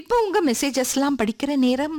இப்போ உங்க மெசேஜஸ்லாம் படிக்கிற நேரம்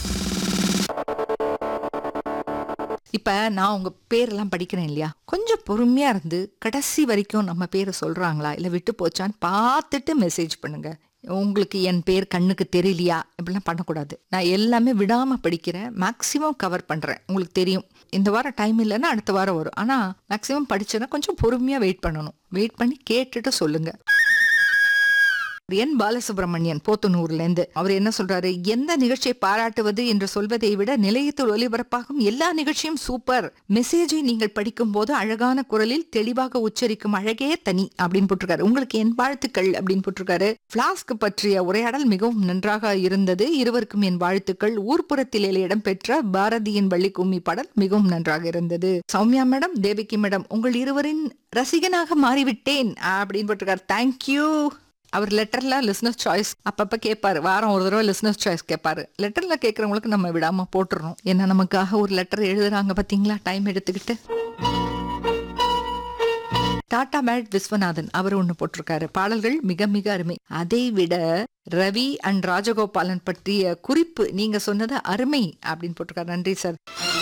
இப்ப நான் உங்க பேரெல்லாம் படிக்கிறேன் இல்லையா கொஞ்சம் பொறுமையா இருந்து கடைசி வரைக்கும் நம்ம பேரை சொல்றாங்களா இல்ல விட்டு போச்சான்னு பார்த்துட்டு மெசேஜ் பண்ணுங்க உங்களுக்கு என் பேர் கண்ணுக்கு தெரியலையா இப்படிலாம் பண்ணக்கூடாது நான் எல்லாமே விடாம படிக்கிறேன் மேக்ஸிமம் கவர் பண்றேன் உங்களுக்கு தெரியும் இந்த வாரம் டைம் இல்லைன்னா அடுத்த வாரம் வரும் ஆனா மேக்ஸிமம் படிச்சேன்னா கொஞ்சம் பொறுமையா வெயிட் பண்ணணும் வெயிட் பண்ணி கேட்டுட்டு சொல்லுங்க என் பாலசுப்ரமணியன் போத்தனூர்ல இருந்து அவர் என்ன சொல்றாரு எந்த நிகழ்ச்சியை பாராட்டுவது என்று சொல்வதை விட நிலையத்தில் ஒலிபரப்பாகும் எல்லா நிகழ்ச்சியும் சூப்பர் மெசேஜை நீங்கள் படிக்கும் போது அழகான குரலில் தெளிவாக உச்சரிக்கும் அழகே தனி அப்படின்னு போட்டிருக்காரு உங்களுக்கு என் வாழ்த்துக்கள் அப்படின்னு போட்டிருக்காரு பிளாஸ்க் பற்றிய உரையாடல் மிகவும் நன்றாக இருந்தது இருவருக்கும் என் வாழ்த்துக்கள் ஊர்ப்புறத்தில் இடம்பெற்ற பாரதியின் வள்ளி கும்மி பாடல் மிகவும் நன்றாக இருந்தது சௌமியா மேடம் தேவிகி மேடம் உங்கள் இருவரின் ரசிகனாக மாறிவிட்டேன் அப்படின்னு போட்டிருக்காரு தேங்க்யூ அவர் லெட்டர்ல லிஸ்னஸ் சாய்ஸ் அப்பப்ப கேட்பாரு வாரம் ஒரு தடவை லிஸ்னஸ் சாய்ஸ் கேட்பாரு லெட்டர்ல கேட்கறவங்களுக்கு நம்ம விடாம போட்டுறோம் ஏன்னா நமக்காக ஒரு லெட்டர் எழுதுறாங்க பாத்தீங்களா டைம் எடுத்துக்கிட்டு டாடா பேட் விஸ்வநாதன் அவர் ஒண்ணு போட்டிருக்காரு பாடல்கள் மிக மிக அருமை அதை விட ரவி அண்ட் ராஜகோபாலன் பற்றிய குறிப்பு நீங்க சொன்னது அருமை அப்படின்னு போட்டிருக்காரு நன்றி சார்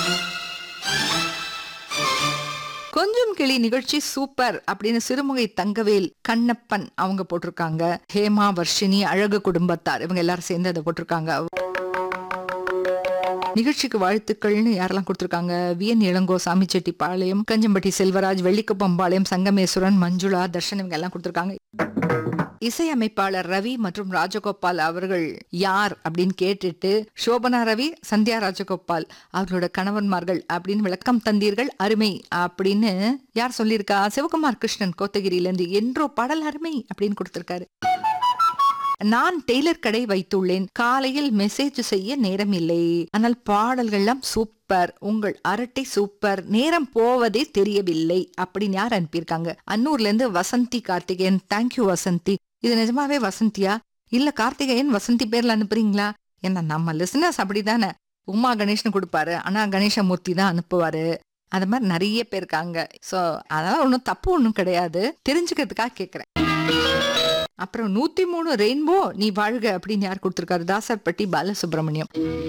கொஞ்சம் கிளி நிகழ்ச்சி சூப்பர் அப்படின்னு சிறுமுகை தங்கவேல் கண்ணப்பன் அவங்க போட்டிருக்காங்க ஹேமா வர்ஷினி அழகு குடும்பத்தார் இவங்க எல்லாரும் சேர்ந்து அதை போட்டிருக்காங்க நிகழ்ச்சிக்கு வாழ்த்துக்கள்னு யாரெல்லாம் கொடுத்திருக்காங்க விஎன் இளங்கோ சாமிச்செட்டிப்பாளையம் கஞ்சம்பட்டி செல்வராஜ் வெள்ளிக்குப்பம்பாளையம் சங்கமேஸ்வரன் மஞ்சுளா தர்ஷன் இவங்க எல்லாம் கொடுத்திருக்காங்க இசையமைப்பாளர் ரவி மற்றும் ராஜகோபால் அவர்கள் யார் அப்படின்னு கேட்டுட்டு சோபனா ரவி சந்தியா ராஜகோபால் அவர்களோட கணவன்மார்கள் அப்படின்னு விளக்கம் தந்தீர்கள் அருமை அப்படின்னு யார் சொல்லியிருக்கா சிவகுமார் கிருஷ்ணன் கோத்தகிரியிலிருந்து என்றோ பாடல் அருமை அப்படின்னு கொடுத்திருக்காரு நான் டெய்லர் கடை வைத்துள்ளேன் காலையில் மெசேஜ் செய்ய நேரம் இல்லை ஆனால் பாடல்கள்லாம் சூப்பர் உங்கள் அரட்டை சூப்பர் நேரம் போவதே தெரியவில்லை அப்படின்னு யார் அனுப்பியிருக்காங்க அன்னூர்ல இருந்து வசந்தி கார்த்திகேயன் தேங்க்யூ வசந்தி இது நிஜமாவே வசந்தியா இல்ல கார்த்திகேயன் வசந்தி பேர்ல அனுப்புறீங்களா என்ன நம்ம லிசனர்ஸ் அப்படிதானே உமா கணேஷ்னு கொடுப்பாரு ஆனா கணேசமூர்த்தி தான் அனுப்புவாரு அது மாதிரி நிறைய பேர் இருக்காங்க சோ அதெல்லாம் ஒன்றும் தப்பு ஒன்றும் கிடையாது தெரிஞ்சுக்கிறதுக்காக கேட்குறேன் அப்புறம் நூத்தி மூணு ரெயின்போ நீ வாழ்க அப்படின்னு யார் கொடுத்திருக்காரு தாசர்பட்டி பாலசுப்ரமணியம்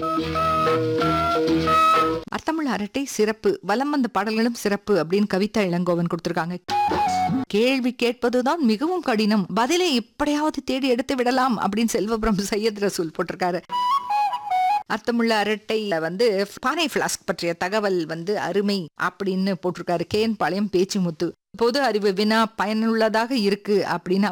அர்த்தமுள்ள அரட்டை சிறப்பு வலம் வந்த பாடல்களும் சிறப்பு அப்படின்னு கவிதா இளங்கோவன் கொடுத்திருக்காங்க கேள்வி கேட்பதுதான் மிகவும் கடினம் பதிலை எப்படியாவது தேடி எடுத்து விடலாம் அப்படின்னு செல்வபுரம் சையத் ரசூல் போட்டிருக்காரு அர்த்தமுள்ள அரட்டை வந்து பானை பிளாஸ்க் பற்றிய தகவல் வந்து அருமை அப்படின்னு போட்டிருக்காரு கேன் பாளையம் பேச்சுமுத்து பொது அறிவு வினா பயனுள்ளதாக இருக்கு அப்படின்னு